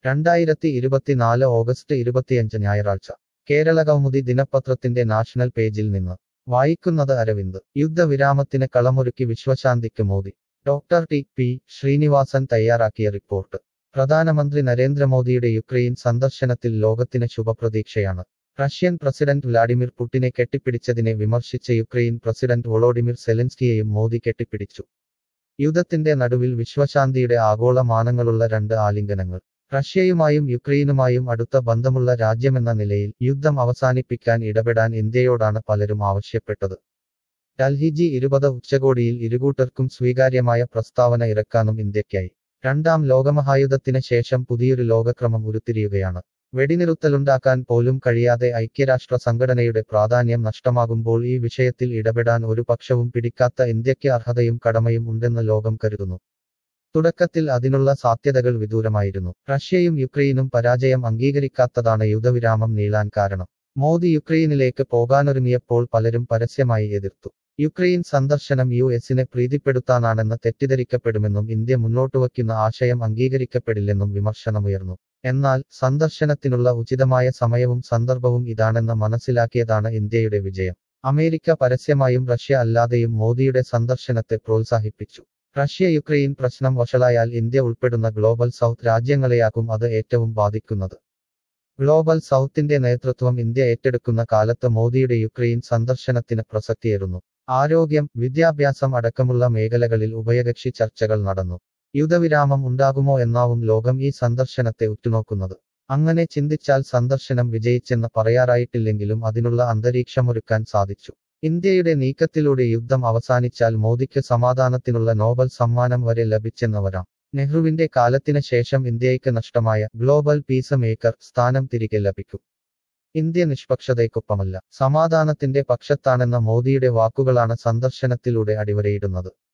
രണ്ടായിരത്തി ഇരുപത്തിനാല് ഓഗസ്റ്റ് ഇരുപത്തിയഞ്ച് ഞായറാഴ്ച കേരള കൗമുദി ദിനപത്രത്തിന്റെ നാഷണൽ പേജിൽ നിന്ന് വായിക്കുന്നത് അരവിന്ദ് യുദ്ധവിരാമത്തിന് കളമൊരുക്കി വിശ്വശാന്തിക്ക് Modi doctor T P Srinivasan തയ്യാറാക്കിയ റിപ്പോർട്ട് പ്രധാനമന്ത്രി നരേന്ദ്രമോദിയുടെ യുക്രൈൻ സന്ദർശനത്തിൽ ലോകത്തിന് ശുഭപ്രതീക്ഷയാണ് റഷ്യൻ പ്രസിഡന്റ് വ്ലാഡിമിർ പുടിനെ കെട്ടിപ്പിടിച്ചതിനെ വിമർശിച്ച യുക്രൈൻ പ്രസിഡന്റ് വൊളോഡിമിർ സെലൻസ്കിയെയും മോദി കെട്ടിപ്പിടിച്ചു യുദ്ധത്തിന്റെ നടുവിൽ വിശ്വശാന്തിയുടെ ആഗോള മാനങ്ങളുള്ള രണ്ട് ആലിംഗനങ്ങൾ റഷ്യയുമായും യുക്രൈനുമായും അടുത്ത ബന്ധമുള്ള രാജ്യമെന്ന നിലയിൽ യുദ്ധം അവസാനിപ്പിക്കാൻ ഇടപെടാൻ ഇന്ത്യയോടാണ് പലരും ആവശ്യപ്പെട്ടത് ഡൽഹി ജി ഇരുപത് ഉച്ചകോടിയിൽ ഇരുകൂട്ടർക്കും സ്വീകാര്യമായ പ്രസ്താവന ഇറക്കാനും ഇന്ത്യയ്ക്കായി രണ്ടാം ലോകമഹായുദ്ധത്തിന് ശേഷം പുതിയൊരു ലോകക്രമം ഉരുത്തിരിയുകയാണ് വെടിനിറുത്തലുണ്ടാക്കാൻ പോലും കഴിയാതെ ഐക്യരാഷ്ട്ര സംഘടനയുടെ പ്രാധാന്യം നഷ്ടമാകുമ്പോൾ ഈ വിഷയത്തിൽ ഇടപെടാൻ ഒരു പക്ഷവും പിടിക്കാത്ത ഇന്ത്യയ്ക്ക് അർഹതയും കടമയും ഉണ്ടെന്ന് ലോകം കരുതുന്നു തുടക്കത്തിൽ അതിനുള്ള സാധ്യതകൾ വിദൂരമായിരുന്നു റഷ്യയും യുക്രൈനും പരാജയം അംഗീകരിക്കാത്തതാണ് യുദ്ധവിരാമം നീളാൻ കാരണം മോദി യുക്രൈനിലേക്ക് പോകാനൊരുങ്ങിയപ്പോൾ പലരും പരസ്യമായി എതിർത്തു യുക്രൈൻ സന്ദർശനം യു എസിനെ പ്രീതിപ്പെടുത്താനാണെന്ന് തെറ്റിദ്ധരിക്കപ്പെടുമെന്നും ഇന്ത്യ മുന്നോട്ടുവയ്ക്കുന്ന ആശയം അംഗീകരിക്കപ്പെടില്ലെന്നും വിമർശനമുയർന്നു എന്നാൽ സന്ദർശനത്തിനുള്ള ഉചിതമായ സമയവും സന്ദർഭവും ഇതാണെന്ന് മനസ്സിലാക്കിയതാണ് ഇന്ത്യയുടെ വിജയം അമേരിക്ക പരസ്യമായും റഷ്യ അല്ലാതെയും മോദിയുടെ സന്ദർശനത്തെ പ്രോത്സാഹിപ്പിച്ചു റഷ്യ യുക്രൈൻ പ്രശ്നം വഷളായാൽ ഇന്ത്യ ഉൾപ്പെടുന്ന ഗ്ലോബൽ സൗത്ത് രാജ്യങ്ങളെയാകും അത് ഏറ്റവും ബാധിക്കുന്നത് ഗ്ലോബൽ സൗത്തിന്റെ നേതൃത്വം ഇന്ത്യ ഏറ്റെടുക്കുന്ന കാലത്ത് മോദിയുടെ യുക്രൈൻ സന്ദർശനത്തിന് പ്രസക്തിയേറുന്നു ആരോഗ്യം വിദ്യാഭ്യാസം അടക്കമുള്ള മേഖലകളിൽ ഉഭയകക്ഷി ചർച്ചകൾ നടന്നു യുദ്ധവിരാമം ഉണ്ടാകുമോ എന്നാവും ലോകം ഈ സന്ദർശനത്തെ ഉറ്റുനോക്കുന്നത് അങ്ങനെ ചിന്തിച്ചാൽ സന്ദർശനം വിജയിച്ചെന്ന് പറയാറായിട്ടില്ലെങ്കിലും അതിനുള്ള അന്തരീക്ഷമൊരുക്കാൻ സാധിച്ചു ഇന്ത്യയുടെ നീക്കത്തിലൂടെ യുദ്ധം അവസാനിച്ചാൽ മോദിക്ക് സമാധാനത്തിനുള്ള നോബൽ സമ്മാനം വരെ ലഭിച്ചെന്ന് വരാം നെഹ്റുവിന്റെ കാലത്തിന് ശേഷം ഇന്ത്യയ്ക്ക് നഷ്ടമായ ഗ്ലോബൽ പീസ് മേക്കർ സ്ഥാനം തിരികെ ലഭിക്കും ഇന്ത്യ നിഷ്പക്ഷതയ്ക്കൊപ്പമല്ല സമാധാനത്തിന്റെ പക്ഷത്താണെന്ന മോദിയുടെ വാക്കുകളാണ് സന്ദർശനത്തിലൂടെ അടിവരയിടുന്നത്